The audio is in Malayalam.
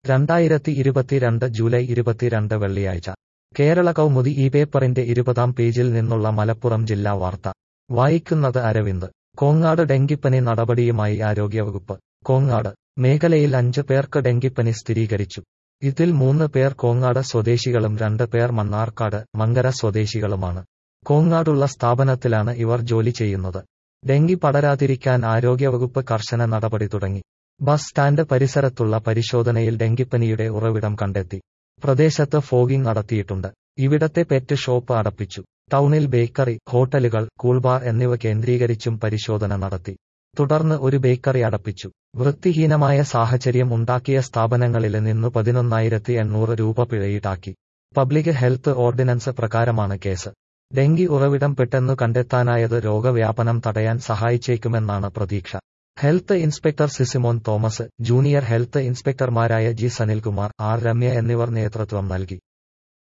രണ്ടായിരത്തി ഇരുപത്തിരണ്ട് ജൂലൈ ഇരുപത്തിരണ്ട് വെള്ളിയാഴ്ച കേരള കൗമുദി ഈ പേപ്പറിന്റെ ഇരുപതാം പേജിൽ നിന്നുള്ള മലപ്പുറം ജില്ലാ വാർത്ത വായിക്കുന്നത് അരവിന്ദ് കോങ്ങാട് ഡെങ്കിപ്പനി നടപടിയുമായി ആരോഗ്യവകുപ്പ് കോങ്ങാട് മേഖലയിൽ അഞ്ച് പേർക്ക് ഡെങ്കിപ്പനി സ്ഥിരീകരിച്ചു ഇതിൽ മൂന്ന് പേർ കോങ്ങാട് സ്വദേശികളും രണ്ട് പേർ മണ്ണാർക്കാട് മങ്കര സ്വദേശികളുമാണ് കോങ്ങാടുള്ള സ്ഥാപനത്തിലാണ് ഇവർ ജോലി ചെയ്യുന്നത് ഡെങ്കി പടരാതിരിക്കാൻ ആരോഗ്യവകുപ്പ് കർശന നടപടി തുടങ്ങി ബസ് സ്റ്റാൻഡ് പരിസരത്തുള്ള പരിശോധനയിൽ ഡെങ്കിപ്പനിയുടെ ഉറവിടം കണ്ടെത്തി പ്രദേശത്ത് ഫോഗിംഗ് നടത്തിയിട്ടുണ്ട് ഇവിടത്തെ പെറ്റ് ഷോപ്പ് അടപ്പിച്ചു ടൗണിൽ ബേക്കറി ഹോട്ടലുകൾ കൂൾബാർ എന്നിവ കേന്ദ്രീകരിച്ചും പരിശോധന നടത്തി തുടർന്ന് ഒരു ബേക്കറി അടപ്പിച്ചു വൃത്തിഹീനമായ സാഹചര്യം ഉണ്ടാക്കിയ സ്ഥാപനങ്ങളിൽ നിന്ന് പതിനൊന്നായിരത്തി എണ്ണൂറ് രൂപ പിഴയീടാക്കി പബ്ലിക് ഹെൽത്ത് ഓർഡിനൻസ് പ്രകാരമാണ് കേസ് ഡെങ്കി ഉറവിടം പെട്ടെന്നു കണ്ടെത്താനായത് രോഗവ്യാപനം തടയാൻ സഹായിച്ചേക്കുമെന്നാണ് പ്രതീക്ഷ health inspector Sisimon Thomas junior health ഇൻസ്പെക്ടർമാരായ ജി സനിൽകുമാർ ആർ രമ്യ എന്നിവർ നേതൃത്വം നൽകി